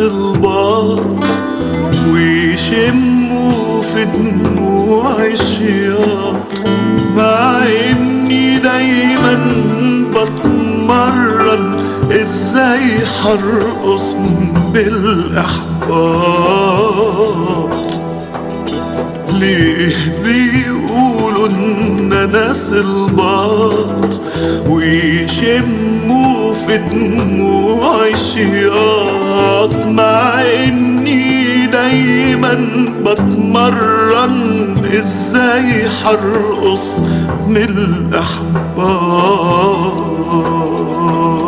الباط ويشموا في دموع الشياط مع اني دايما بتمرن ازاي حرقص بالاحباط ليه بيقولوا ان ناس الباط ويشموا في دموع الشياط مع اني دايما بتمرن ازاي حرقص من الاحباط